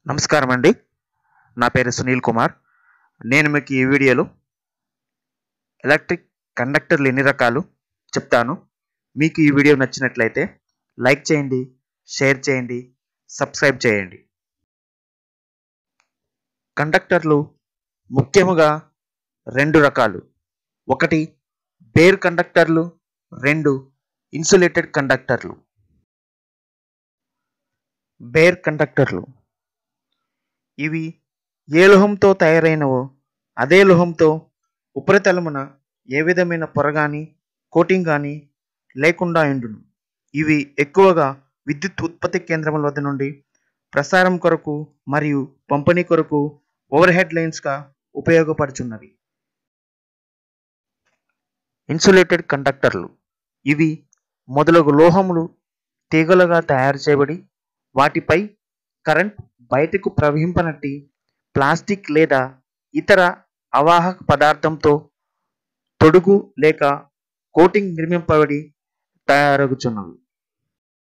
నమస్కారం అండి నా పేరు సునీల్ కుమార్ నేను మీకు ఈ వీడియోలో ఎలక్ట్రిక్ కండక్టర్లు ఎన్ని రకాలు చెప్తాను మీకు ఈ వీడియో నచ్చినట్లయితే లైక్ చేయండి షేర్ చేయండి సబ్స్క్రైబ్ చేయండి కండక్టర్లు ముఖ్యముగా రెండు రకాలు ఒకటి బేర్ కండక్టర్లు రెండు ఇన్సులేటెడ్ కండక్టర్లు బేర్ కండక్టర్లు ఇవి ఏ లోహంతో తయారైనవో అదే లోహంతో ఉపరితలమున ఏ విధమైన పొర కానీ కోటింగ్ కానీ లేకుండా ఉండును ఇవి ఎక్కువగా విద్యుత్ ఉత్పత్తి కేంద్రముల వద్ద నుండి ప్రసారం కొరకు మరియు పంపిణీ కొరకు ఓవర్ హెడ్ లైన్స్గా ఉపయోగపడుచున్నవి ఇన్సులేటెడ్ కండక్టర్లు ఇవి మొదలగు లోహములు తీగలుగా తయారు చేయబడి వాటిపై కరెంట్ బయటకు ప్రవహింపనట్టి ప్లాస్టిక్ లేదా ఇతర అవాహక పదార్థంతో తొడుగు లేక కోటింగ్ నిర్మింపబడి తయారగుచున్నవి